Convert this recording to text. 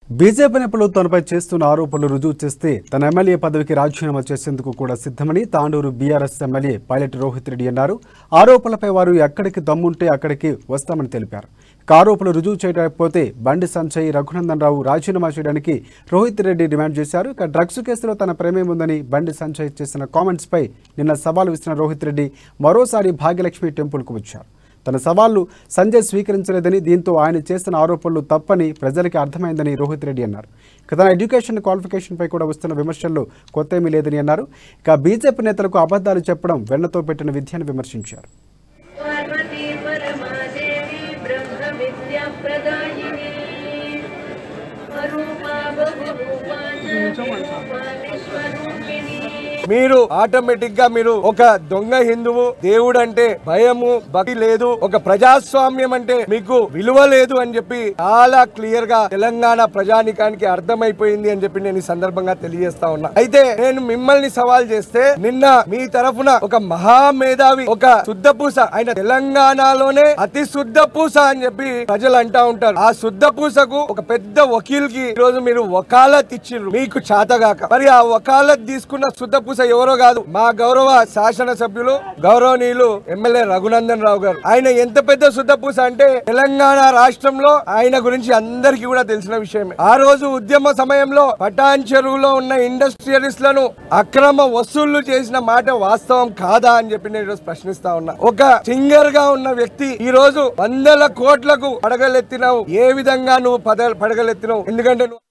BJP నేతలు తనపై చేస్తున్న ఆరోపణలు రుజువు చేస్తే తన ఎమ్మెల్యే పదవికి రాజీనామా చేసేందుకు కూడా సిద్ధమని Tandur BRS MLA pilot Rohit Reddy అన్నారు ఆరోపణలపై వారు ఎక్కడికి దమ్ముంటే అక్కడికి వస్తామని తెలిపారు ఇక ఆరోపణలు రుజువు చేయకపోతే బండి సంజయ్ రఘునందన్ రావు రాజీనామా చేయడానికి రోహిత్ రెడ్డి డిమాండ్ చేశారు ఇక డ్రగ్స్ కేసులో తన ప్రేమేముందని బండి సంజయ్ చేసిన కామెంట్స్ పై నిన్న సవాల్ విసిన రోహిత్ రెడ్డి మరోసారి భాగ్యలక్ష్మి టెంపుల్కు వచ్చారు తన సవాళ్లు సంజయ్ స్వీకరించలేదని దీంతో ఆయన చేసిన ఆరోపణలు తప్పని ప్రజలకి అర్థమైందని రోహిత్ రెడ్డి అన్నారు ఇక తన ఎడ్యుకేషన్ క్వాలిఫికేషన్పై కూడా వస్తున్న విమర్శల్లో కొత్త ఏమీ లేదని అన్నారు ఇక బీజేపీ నేతలకు అబద్ధాలు చెప్పడం వెన్నతో పెట్టిన విద్యను విమర్శించారు पार्वती परमादेवी ब्रह्म विद्या प्रदायिनी अरूपा बहुरूपा च विरूपा विश्वरूपिणी మీరు ఆటోమేటిక్ గా మీరు ఒక దొంగ హిందువు దేవుడు అంటే భయము భక్తి లేదు ఒక ప్రజాస్వామ్యం అంటే మీకు విలువ లేదు అని చెప్పి చాలా క్లియర్ గా తెలంగాణ ప్రజానికానికి అర్థమైపోయింది అని చెప్పి నేను ఈ సందర్భంగా తెలియజేస్తా ఉన్నా అయితే నేను మిమ్మల్ని సవాల్ చేస్తే నిన్న మీ తరఫున ఒక మహామేధావి ఒక శుద్ధ పూస ఆయన తెలంగాణలోనే అతి శుద్ధ పూస అని చెప్పి ప్రజలు అంటా ఉంటారు ఆ శుద్ధ పూసకు ఒక పెద్ద వకీల్ కి ఈ రోజు మీరు వకాలత్ ఇచ్చిర్రు మీకు చాతగాక మరి ఆ వకాలత్ తీసుకున్న శుద్ధ పూస ఎవరో కాదు మా గౌరవ శాసన సభ్యులు గౌరవనీయులు ఎమ్మెల్యే రఘునందన్ రావు గారు ఆయన ఎంత పెద్ద శుద్ధ పూస అంటే తెలంగాణ రాష్ట్రంలో ఆయన గురించి అందరికీ కూడా తెలిసిన విషయమే ఆ రోజు ఉద్యమ సమయంలో పటాన్ చెరువులో ఉన్న ఇండస్ట్రియలిస్టులను అక్రమ వసూళ్లు చేసిన మాట వాస్తవం కాదా అని చెప్పి నేను ఈరోజు ప్రశ్నిస్తా ఉన్నా ఒక సింగర్ గా ఉన్న వ్యక్తి ఈ రోజు వందల కోట్లకు పడగలెత్తినావు ఏ విధంగా నువ్వు పద పడగలెత్తినావు ఎందుకంటే నువ్వు